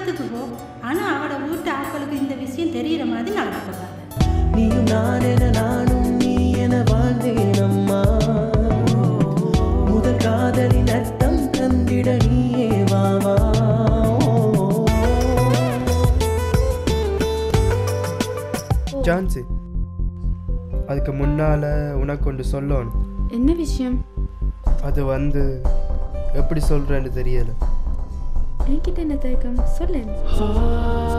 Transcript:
இடத்துக்கு போ ஆனால் அவட வீட்டு ஆட்களுக்கு இந்த விஷயம் தெரியிற மாதிரி நடக்கப்படாது நீயும் நான் என நானும் நீ என வாழ்ந்தேன் அம்மா முதல் காதலின் அர்த்தம் தந்திட நீயே வாவா ஜான்சி அதுக்கு முன்னால் உனக்கு ஒன்று சொல்லணும் என்ன விஷயம் அது வந்து எப்படி சொல்கிறேன்னு தெரியலை என்கிட்ட என்ன தயக்கம் சொல்லேன்